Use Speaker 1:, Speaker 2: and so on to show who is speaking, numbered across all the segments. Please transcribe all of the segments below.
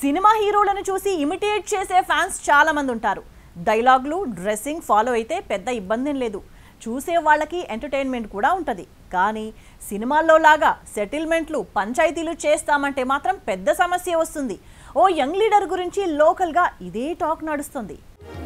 Speaker 1: cinema హీరోలను చూసి imitate చేసే fans చాలా మంది ఉంటారు డైలాగులు డ్రెస్సింగ్ ఫాలో అయితే పెద్ద ఇబ్బంది ఏం లేదు చూసే వాళ్ళకి ఎంటర్టైన్మెంట్ కూడా ఉంటుంది కానీ సినిమాల్లో లాగా సెటిల్మెంట్లు పంచాయతీలు చేస్తామంటే మాత్రం పెద్ద సమస్య వస్తుంది ఓ యంగ్ లీడర్ గురించి లోకల్గా ఇదే టాక్ నడుస్తుంది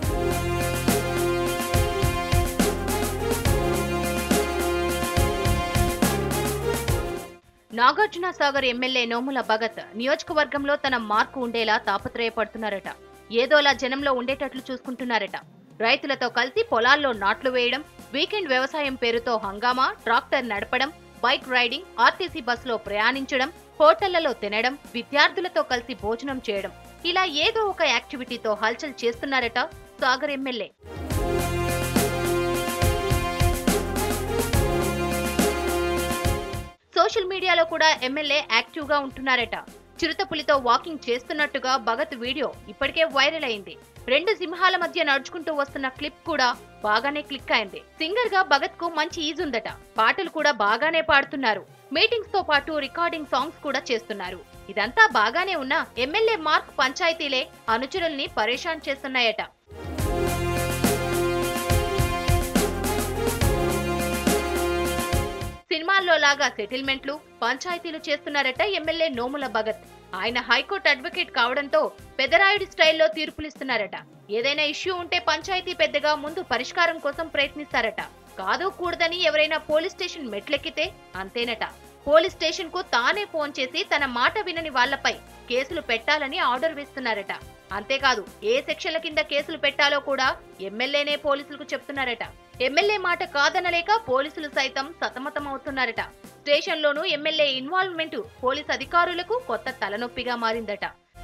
Speaker 2: నాగార్జున సాగర్ ఎమ్మెల్యే నోముల భగత్ నియోజకవర్గంలో తన మార్కు ఉండేలా తాపత్రయపడుతున్నారట ఏదోలా జనంలో ఉండేటట్లు చూసుకుంటున్నారట రైతులతో కలిసి పొలాల్లో నాట్లు వేయడం వీకెండ్ వ్యవసాయం పేరుతో హంగామా ట్రాక్టర్ నడపడం బైక్ రైడింగ్ ఆర్టీసీ బస్సులో ప్రయాణించడం హోటళ్లలో తినడం విద్యార్థులతో కలిసి భోజనం చేయడం ఇలా ఏదో ఒక యాక్టివిటీతో హల్చల్ చేస్తున్నారట సాగర్ ఎమ్మెల్యే సోషల్ మీడియాలో కూడా ఎమ్మెల్యే యాక్టివ్ గా ఉంటున్నారట చిరుతపులితో వాకింగ్ చేస్తున్నట్టుగా భగత్ వీడియో ఇప్పటికే వైరల్ అయింది రెండు సింహాల మధ్య నడుచుకుంటూ వస్తున్న క్లిప్ కూడా బాగానే క్లిక్ అయింది సింగర్ గా భగత్ కు మంచి ఈజ్ ఉందట పాటలు కూడా బాగానే పాడుతున్నారు మీటింగ్స్ తో పాటు రికార్డింగ్ సాంగ్స్ కూడా చేస్తున్నారు ఇదంతా బాగానే ఉన్నా ఎమ్మెల్యే మార్క్ పంచాయతీలే అనుచరుల్ని పరేషాన్ చేస్తున్నాయట సినిమాల్లో లాగా సెటిల్మెంట్లు పంచాయతీలు చేస్తున్నారట ఎమ్మెల్యే నోముల భగత్ ఆయన హైకోర్టు అడ్వకేట్ కావడంతో పెదరాయుడి స్టైల్లో తీర్పులిస్తున్నారట ఏదైనా ఇష్యూ ఉంటే పంచాయతీ పెద్దగా ముందు పరిష్కారం కోసం ప్రయత్నిస్తారట కాదు కూడదని ఎవరైనా పోలీస్ స్టేషన్ మెట్లెక్కితే అంతేనట పోలీస్ స్టేషన్ కు తానే ఫోన్ చేసి తన మాట వినని వాళ్లపై కేసులు పెట్టాలని ఆర్డర్ వేస్తున్నారట అంతేకాదు ఏ సెక్షన్ల కింద కేసులు పెట్టాలో కూడా ఎమ్మెల్యేనే పోలీసులకు చెప్తున్నారట ఎమ్మెల్యే మాట కాదనలేక పోలీసులు సైతం సతమతం అవుతున్నారట స్టేషన్లోనూ ఎమ్మెల్యే ఇన్వాల్వ్మెంట్ పోలీస్ అధికారులకు కొత్త తలనొప్పిగా మారిందట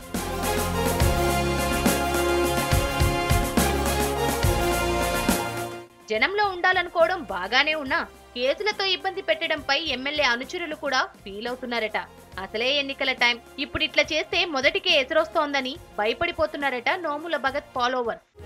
Speaker 2: జనంలో ఉండాలనుకోవడం బాగానే ఉన్నా కేసులతో ఇబ్బంది పెట్టడంపై ఎమ్మెల్యే అనుచరులు కూడా ఫీల్ అవుతున్నారట అసలే ఎన్నికల టైం ఇప్పుడు ఇట్లా చేస్తే మొదటికే ఎదురొస్తోందని భయపడిపోతున్నారట నోముల భగత్ ఫాలోవర్స్